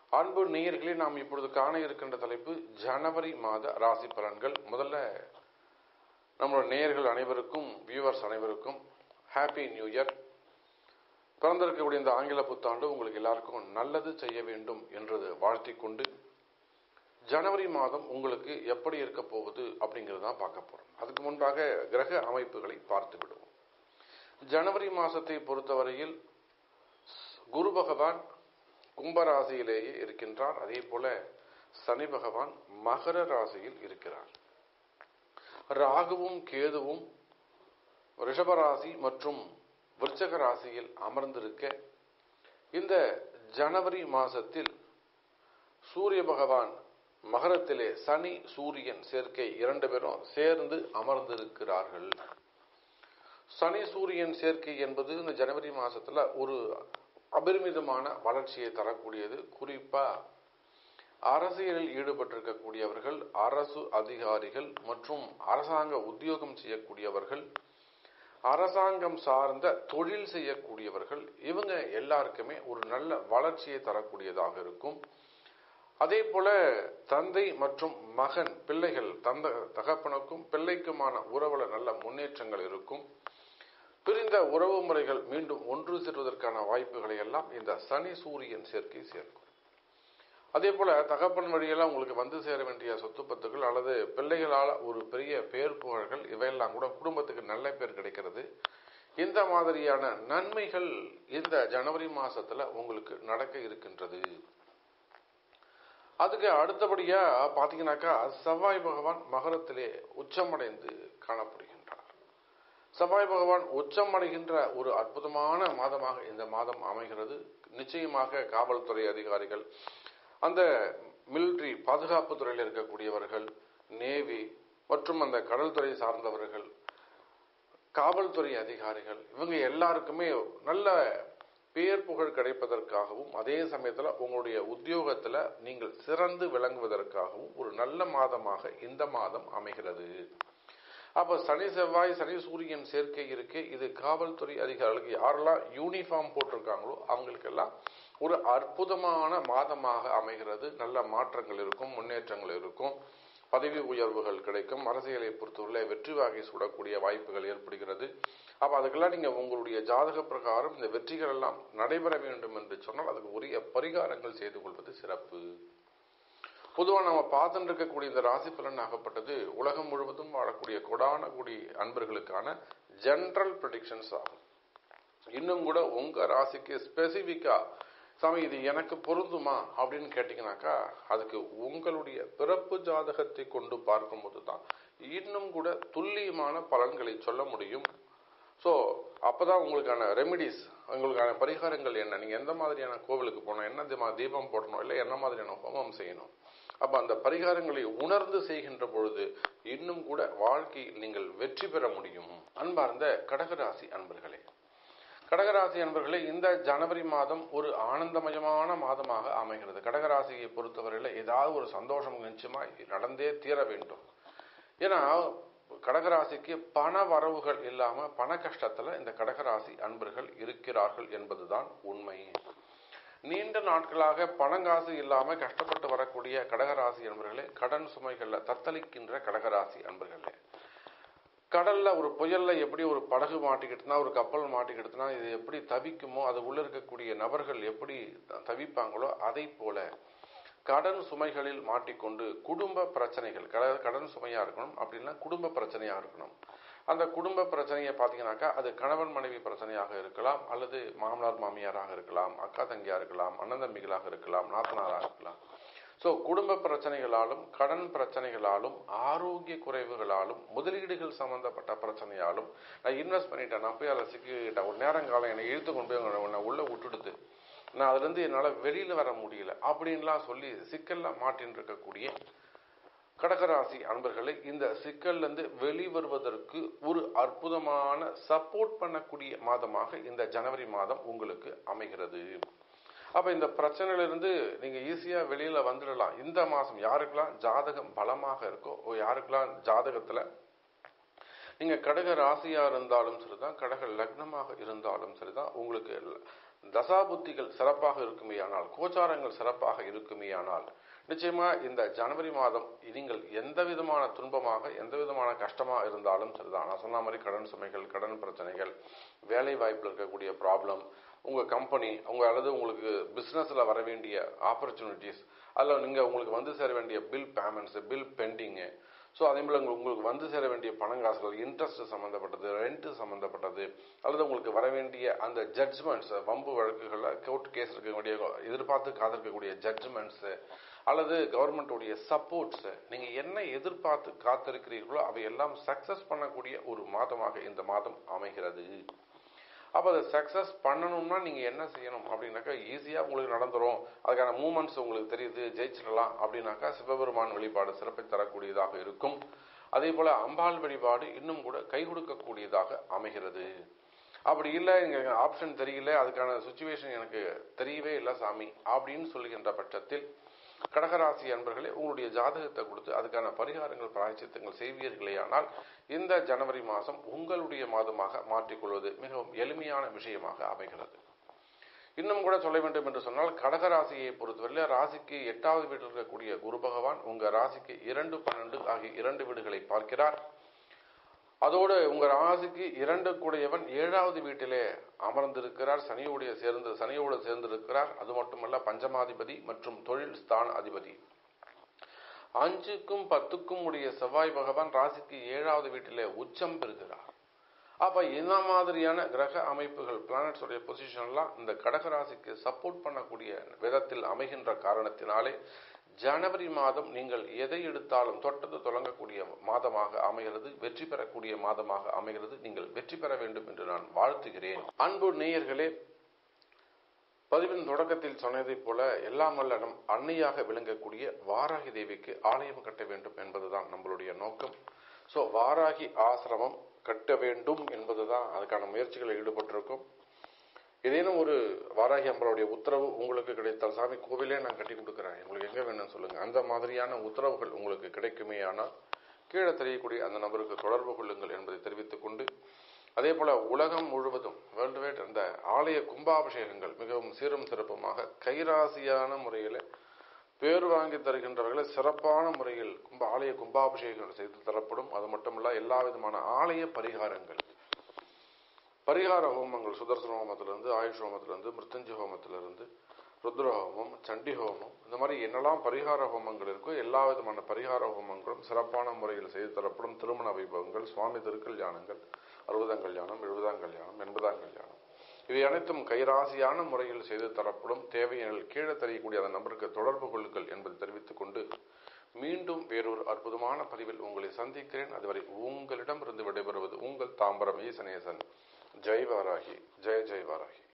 அன்பு நேயர்களே நாம் இப்பொழுது காண இருக்கின்ற தலைப்பு ஜனவரி மாத ராசி பலன்கள் முதல்ல நம்மளோட நேயர்கள் அனைவருக்கும் வியூவர்ஸ் அனைவருக்கும் ஹாப்பி நியூ இயர் பிறந்திருக்கக்கூடிய இந்த ஆங்கில புத்தாண்டு உங்களுக்கு எல்லாருக்கும் நல்லது செய்ய வேண்டும் என்றது வாழ்த்திக் கொண்டு ஜனவரி மாதம் உங்களுக்கு எப்படி இருக்க போகுது அப்படிங்கிறது தான் பார்க்க போறோம் அதுக்கு முன்பாக கிரக அமைப்புகளை பார்த்து விடுவோம் ஜனவரி மாசத்தை பொறுத்தவரையில் குரு பகவான் கும்பராசியிலேயே இருக்கின்றார் அதே போல சனி பகவான் மகர ராசியில் இருக்கிறார் ராகுவும் கேதுவும் ரிஷபராசி மற்றும் விருச்சக ராசியில் அமர்ந்திருக்க இந்த ஜனவரி மாசத்தில் சூரிய பகவான் மகரத்திலே சனி சூரியன் சேர்க்கை இரண்டு பேரும் சேர்ந்து அமர்ந்திருக்கிறார்கள் சனி சூரியன் சேர்க்கை என்பது இந்த ஜனவரி மாசத்துல ஒரு அபரிமிதமான வளர்ச்சியை தரக்கூடியது குறிப்பா அரசியலில் ஈடுபட்டிருக்கக்கூடியவர்கள் அரசு அதிகாரிகள் மற்றும் அரசாங்க உத்தியோகம் செய்யக்கூடியவர்கள் அரசாங்கம் சார்ந்த தொழில் செய்யக்கூடியவர்கள் இவங்க எல்லாருக்குமே ஒரு நல்ல வளர்ச்சியை தரக்கூடியதாக இருக்கும் அதே போல தந்தை மற்றும் மகன் பிள்ளைகள் தந்த தகப்பனுக்கும் பிள்ளைக்குமான உறவுல நல்ல முன்னேற்றங்கள் இருக்கும் பிரிந்த உறவு முறைகள் மீண்டும் ஒன்று சேர்வதற்கான வாய்ப்புகளை எல்லாம் இந்த சனி சூரியன் சேர்க்கை சேர்க்கும் அதே போல தகப்பன் வழியெல்லாம் உங்களுக்கு வந்து சேர வேண்டிய சொத்து பத்துக்கள் அல்லது பிள்ளைகளால் ஒரு பெரிய பேர் புகழ்கள் இவையெல்லாம் கூட குடும்பத்துக்கு நல்ல பேர் கிடைக்கிறது இந்த மாதிரியான நன்மைகள் இந்த ஜனவரி மாசத்துல உங்களுக்கு நடக்க இருக்கின்றது அதுக்கு அடுத்தபடியா பாத்தீங்கன்னாக்கா செவ்வாய் பகவான் மகரத்திலே உச்சமடைந்து காணப்படுகின்றார் செவ்வாய் பகவான் உச்சமடைகின்ற ஒரு அற்புதமான மாதமாக இந்த மாதம் அமைகிறது நிச்சயமாக காவல்துறை அதிகாரிகள் அந்த மிலிட்ரி பாதுகாப்பு துறையில் இருக்கக்கூடியவர்கள் நேவி மற்றும் அந்த கடல் துறை சார்ந்தவர்கள் காவல்துறை அதிகாரிகள் இவங்க எல்லாருக்குமே நல்ல பேர் புகழ் கிடைப்பதற்காகவும் அதே சமயத்தில் உங்களுடைய உத்தியோகத்தில் நீங்கள் சிறந்து விளங்குவதற்காகவும் ஒரு நல்ல மாதமாக இந்த மாதம் அமைகிறது அப்ப சனி செவ்வாய் சனி சூரியன் சேர்க்கை இருக்கு இது காவல்துறை அதிகாரிகளுக்கு யாரெல்லாம் யூனிஃபார்ம் போட்டிருக்காங்களோ அவங்களுக்கெல்லாம் ஒரு அற்புதமான மாதமாக அமைகிறது நல்ல மாற்றங்கள் இருக்கும் முன்னேற்றங்கள் இருக்கும் பதவி உயர்வுகள் கிடைக்கும் அரசியலை பொறுத்தவரை வெற்றி வாகை சூடக்கூடிய வாய்ப்புகள் ஏற்படுகிறது அப்ப அதுக்கெல்லாம் நீங்க உங்களுடைய ஜாதக பிரகாரம் இந்த வெற்றிகள் எல்லாம் நடைபெற வேண்டும் என்று சொன்னால் அதுக்கு உரிய பரிகாரங்கள் செய்து கொள்வது சிறப்பு பொதுவாக நம்ம பார்த்துட்டு இருக்கக்கூடிய இந்த ராசி பலன் ஆகப்பட்டது உலகம் முழுவதும் வாழக்கூடிய கொடான கூடி அன்பர்களுக்கான ஜென்ரல் ப்ரடிக்ஷன்ஸ் ஆகும் இன்னும் கூட உங்க ராசிக்கு ஸ்பெசிபிக்கா சாமி இது எனக்கு பொருந்துமா அப்படின்னு கேட்டீங்கன்னாக்கா அதுக்கு உங்களுடைய பிறப்பு ஜாதகத்தை கொண்டு பார்க்கும்போது தான் இன்னும் கூட துல்லியமான பலன்களை சொல்ல முடியும் ஸோ அப்பதான் உங்களுக்கான ரெமிடிஸ் உங்களுக்கான பரிகாரங்கள் என்ன நீங்க எந்த மாதிரியான கோவிலுக்கு போகணும் என்ன தீபம் போடணும் இல்லை என்ன மாதிரியான ஹோமம் செய்யணும் அப்ப அந்த பரிகாரங்களை உணர்ந்து செய்கின்ற பொழுது இன்னும் கூட வாழ்க்கையில் நீங்கள் வெற்றி பெற முடியும் அன்பார்ந்த கடகராசி அன்பர்களே கடகராசி அன்பர்களே இந்த ஜனவரி மாதம் ஒரு ஆனந்தமயமான மாதமாக அமைகிறது கடகராசியை பொறுத்தவரையில் ஏதாவது ஒரு சந்தோஷம் நிச்சயமா நடந்தே தீர வேண்டும் ஏன்னா கடகராசிக்கு பண வரவுகள் இல்லாம பண கஷ்டத்துல இந்த கடகராசி அன்பர்கள் இருக்கிறார்கள் என்பதுதான் உண்மை நீண்ட நாட்களாக பணங்காசு இல்லாம கஷ்டப்பட்டு வரக்கூடிய கடகராசி அன்பர்களே கடன் சுமைகள்ல தத்தளிக்கின்ற கடகராசி அன்பர்களே கடல்ல ஒரு புயல்ல எப்படி ஒரு படகு மாட்டிக்கிட்டுனா ஒரு கப்பல் மாட்டிக்கிட்டுனா இது எப்படி தவிக்குமோ அது உள்ள இருக்கக்கூடிய நபர்கள் எப்படி தவிப்பாங்களோ அதை போல கடன் சுமைகளில் மாட்டிக்கொண்டு குடும்ப பிரச்சனைகள் கடன் சுமையா இருக்கணும் அப்படின்னா குடும்ப பிரச்சனையா இருக்கணும் அந்த குடும்ப பிரச்சனையை பார்த்தீங்கன்னாக்கா அது கணவன் மனைவி பிரச்சனையாக இருக்கலாம் அல்லது மாமனார் மாமியாராக இருக்கலாம் அக்கா தங்கியா இருக்கலாம் அண்ணன் தம்பிகளாக இருக்கலாம் நாத்தனாராக இருக்கலாம் ஸோ குடும்ப பிரச்சனைகளாலும் கடன் பிரச்சனைகளாலும் ஆரோக்கிய குறைவுகளாலும் முதலீடுகள் சம்பந்தப்பட்ட பிரச்சனையாலும் நான் இன்வெஸ்ட் பண்ணிட்டேன் நான் போய் அதில் சிக்கிக்கிட்டேன் ஒரு நேரங்காலம் என்னை இழுத்து கொண்டு போய் உன்னை உள்ள விட்டுடுது நான் அதுலேருந்து என்னால் வெளியில் வர முடியல அப்படின்லாம் சொல்லி சிக்கல்ல மாட்டின்னு இருக்கக்கூடிய கடகராசி அன்பர்களை இந்த சிக்கல்லேருந்து வெளிவருவதற்கு ஒரு அற்புதமான சப்போர்ட் பண்ணக்கூடிய மாதமாக இந்த ஜனவரி மாதம் உங்களுக்கு அமைகிறது அப்ப இந்த பிரச்சனையிலிருந்து நீங்க ஈஸியா வெளியில வந்துடலாம் இந்த மாசம் யாருக்கெல்லாம் ஜாதகம் பலமாக இருக்கோ யாருக்கெல்லாம் ஜாதகத்துல நீங்க கடக ராசியா இருந்தாலும் சரிதான் கடக லக்னமாக இருந்தாலும் சரிதான் உங்களுக்கு தசாபுத்திகள் சிறப்பாக இருக்குமேயானால் கோச்சாரங்கள் சிறப்பாக இருக்குமேயானால் நிச்சயமா இந்த ஜனவரி மாதம் நீங்கள் எந்த விதமான துன்பமாக எந்த விதமான கஷ்டமாக இருந்தாலும் சரிதான் நான் சொன்ன மாதிரி கடன் சுமைகள் கடன் பிரச்சனைகள் வேலை வாய்ப்பில் இருக்கக்கூடிய ப்ராப்ளம் உங்கள் கம்பெனி உங்க அல்லது உங்களுக்கு பிஸ்னஸில் வர வேண்டிய ஆப்பர்ச்சுனிட்டிஸ் அதில் நீங்கள் உங்களுக்கு வந்து சேர வேண்டிய bill payments bill pending so அதே போல் உங்களுக்கு வந்து சேர வேண்டிய பணங்காசுகள் இன்ட்ரெஸ்ட் சம்மந்தப்பட்டது ரெண்ட்டு சம்மந்தப்பட்டது அல்லது உங்களுக்கு வர வேண்டிய அந்த ஜட்ஜ்மெண்ட்ஸ் வம்பு வழக்குகளில் கோர்ட் கேஸ் இருக்கக்கூடிய எதிர்பார்த்து காத்திருக்கக்கூடிய ஜட்ஜ்மெண்ட்ஸு அல்லது கவர்மெண்ட்டுடைய சப்போர்ட்ஸு நீங்கள் என்ன எதிர்பார்த்து காத்திருக்கிறீர்களோ அவையெல்லாம் சக்ஸஸ் பண்ணக்கூடிய ஒரு மாதமாக இந்த மாதம் அமைகிறது அப்போ அதை சக்ஸஸ் பண்ணணும்னா நீங்கள் என்ன செய்யணும் அப்படின்னாக்கா ஈஸியாக உங்களுக்கு நடந்துரும் அதுக்கான மூமெண்ட்ஸ் உங்களுக்கு தெரியுது ஜெயிச்சிடலாம் அப்படின்னாக்கா சிவபெருமான் வழிபாடு சிறப்பை தரக்கூடியதாக இருக்கும் அதே போல் அம்பாள் வழிபாடு இன்னும் கூட கை கொடுக்கக்கூடியதாக அமைகிறது அப்படி இல்லை எங்களுக்கு ஆப்ஷன் தெரியல அதுக்கான சுச்சுவேஷன் எனக்கு தெரியவே இல்லை சாமி அப்படின்னு சொல்லுகின்ற பட்சத்தில் கடகராசி அன்பர்களே உங்களுடைய ஜாதகத்தை கொடுத்து அதுக்கான பரிகாரங்கள் பிராய்ச்சித்தங்கள் செய்வீர்களேயானால் இந்த ஜனவரி மாதம் உங்களுடைய மாதமாக மாற்றிக்கொள்வது மிகவும் எளிமையான விஷயமாக அமைகிறது இன்னும் கூட சொல்ல வேண்டும் என்று சொன்னால் கடகராசியை பொறுத்தவரையில ராசிக்கு எட்டாவது வீட்டில் இருக்கக்கூடிய குரு பகவான் உங்க ராசிக்கு இரண்டு பன்னெண்டு ஆகிய இரண்டு வீடுகளை பார்க்கிறார் அதோடு உங்க ராசிக்கு இரண்டு கூடையவன் ஏழாவது வீட்டிலே அமர்ந்திருக்கிறார் சனியோடைய சேர்ந்து சனியோடு சேர்ந்திருக்கிறார் அது மட்டுமல்ல பஞ்சமாதிபதி மற்றும் தொழில் ஸ்தான அதிபதி அஞ்சுக்கும் பத்துக்கும் உடைய செவ்வாய் பகவான் ராசிக்கு ஏழாவது வீட்டிலே உச்சம் பெறுகிறார் அப்ப இந்த மாதிரியான கிரக அமைப்புகள் பிளானட்ஸ் உடைய பொசிஷன்லாம் இந்த கடக ராசிக்கு சப்போர்ட் பண்ணக்கூடிய விதத்தில் அமைகின்ற காரணத்தினாலே ஜனவரி மாதம் நீங்கள் எதை எடுத்தாலும் தொட்டது தொடங்கக்கூடிய மாதமாக அமைகிறது வெற்றி பெறக்கூடிய மாதமாக அமைகிறது நீங்கள் வெற்றி பெற வேண்டும் என்று நான் வாழ்த்துகிறேன் அன்பு நேயர்களே பதிவின் தொடக்கத்தில் சொன்னதைப் போல எல்லாம் வல்ல நம் அன்னையாக விளங்கக்கூடிய வாராகி தேவிக்கு ஆலயம் கட்ட வேண்டும் என்பதுதான் நம்மளுடைய நோக்கம் ஸோ வாராகி ஆசிரமம் கட்ட வேண்டும் என்பதுதான் அதுக்கான முயற்சிகளில் ஈடுபட்டிருக்கோம் ஏதேனும் ஒரு வாராகி அம்பளுடைய உத்தரவு உங்களுக்கு கிடைத்தால் சாமி கோவிலே நான் கட்டி கொடுக்குறேன் உங்களுக்கு எங்கே வேணும்னு சொல்லுங்க அந்த மாதிரியான உத்தரவுகள் உங்களுக்கு கிடைக்குமே ஆனால் கீழே தெரியக்கூடிய அந்த நபருக்கு தொடர்பு கொள்ளுங்கள் என்பதை தெரிவித்துக் கொண்டு அதே போல உலகம் முழுவதும் வேர்ல்டு வைட் அந்த ஆலய கும்பாபிஷேகங்கள் மிகவும் சீரும் சிறப்புமாக கைராசியான முறையில் பேர் வாங்கி தருகின்றவர்களை சிறப்பான முறையில் கும்ப ஆலய கும்பாபிஷேகங்கள் செய்து தரப்படும் அது மட்டுமல்ல எல்லா விதமான ஆலய பரிகாரங்கள் பரிகார ஹோமங்கள் சுதர்சன ஹோமத்திலிருந்து ஆயுஷ் ஹோமத்திலிருந்து மிருத்தஞ்சு ஹோமத்திலிருந்து ருத்ர ஹோமம் சண்டி ஹோமம் இந்த மாதிரி என்னெல்லாம் பரிகார ஹோமங்கள் இருக்கோ எல்லா விதமான பரிகார ஹோமங்களும் சிறப்பான முறையில் செய்து தரப்படும் திருமண வைபவங்கள் சுவாமி திருக்கல்யாணங்கள் அறுபதாம் கல்யாணம் எழுபதாம் கல்யாணம் எண்பதாம் கல்யாணம் இவை அனைத்தும் கைராசியான முறையில் செய்து தரப்படும் தேவையெனில் கீழே தெரியக்கூடிய அந்த நபருக்கு தொடர்பு கொள்ளுங்கள் என்பதை தெரிவித்துக் கொண்டு மீண்டும் வேறொரு அற்புதமான பதிவில் உங்களை சந்திக்கிறேன் அதுவரை உங்களிடமிருந்து விடைபெறுவது உங்கள் தாம்பரம் ஈசனேசன் ஜெய் வாராகி ஜெய ஜெய் வாராகி